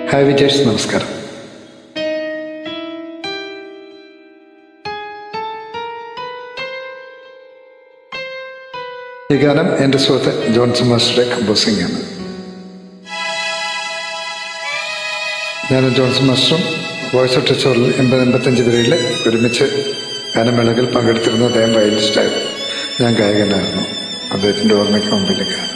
hi Vijesh നമസ്കാരം ഈ ഗാനം എൻ്റെ സുഹൃത്ത് ജോൺസൺ മാസ്റ്ററുടെ കമ്പോസിംഗ് ആണ് ഞാനും ജോൺസൺ മാസ്റ്ററും വോയിസ് ഓഫ് ടെച്ചോറിൽ എൺപത് എൺപത്തഞ്ച് പേരിൽ ഒരുമിച്ച് ഗാനമേളകൾ പങ്കെടുത്തിരുന്ന അദ്ദേഹം വയലിസ്റ്റായിരുന്നു ഞാൻ ഗായകനായിരുന്നു അദ്ദേഹത്തിൻ്റെ ഓർമ്മയ്ക്ക് മുമ്പിൽ ഗാനം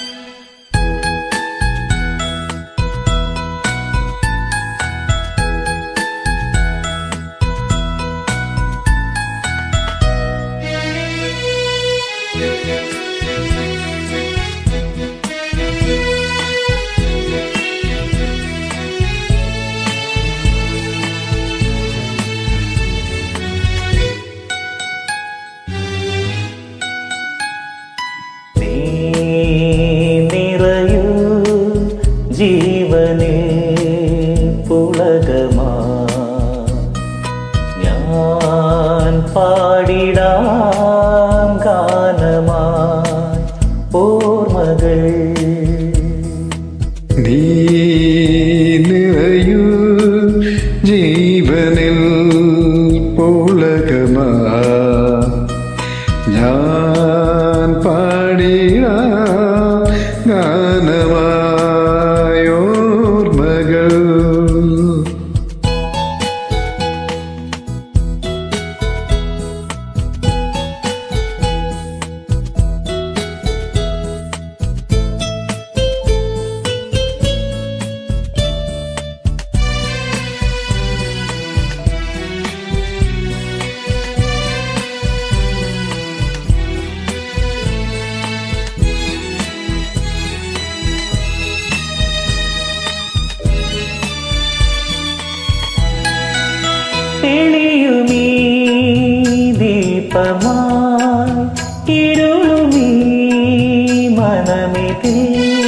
നീ നിറയൂ ജീവനേ പുളകമാ ഞാൻ പാടിടാം ഗാനമായി ഓർമ്മകൾ നീ നിറയൂ ജീവനിൽ പുളകമാ ഞാൻ പാടിയ ഗാനമായോർമകൾ തെളിയുമീ ദീപമായി ഇരുളുമീ മനമിതേ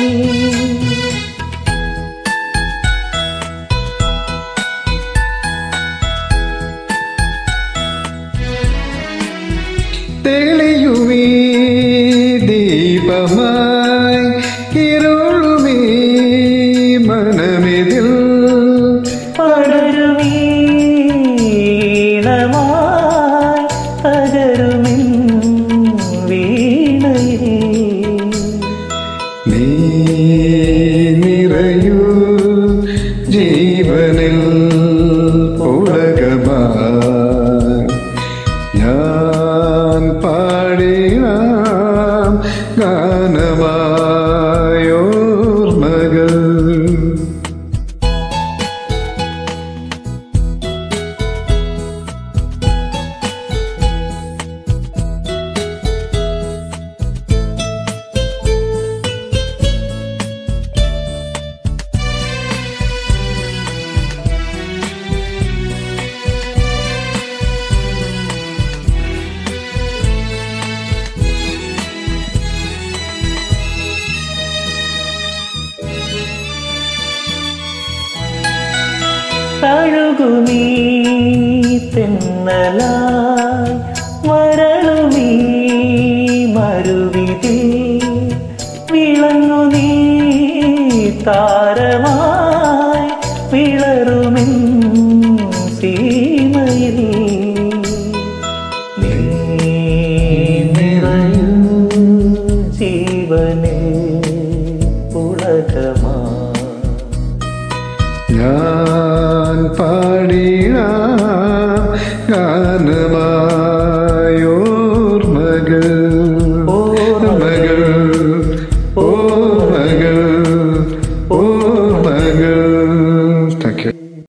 തെളിയുമീ ദീപമായി ഇരുളുമീ മനമിതിൽ പടരുമീണമായി പകരുമിൻ വീണയിൽ നീ നിറയൂ ജീവനിൽ പുളകമാ ഞാൻ പാടിയ ഗാനമായോർമകൾ തഴുകുമീ തെന്നലായി വരളുമീ മരുവിതേ വിളങ്ങു നീ താരമായി വിളറുമിൻ സീമയിൽ നീ നിറയൂ ജീവനേ പുളകമാ ഞാൻ പാടിയ ഗാനമാ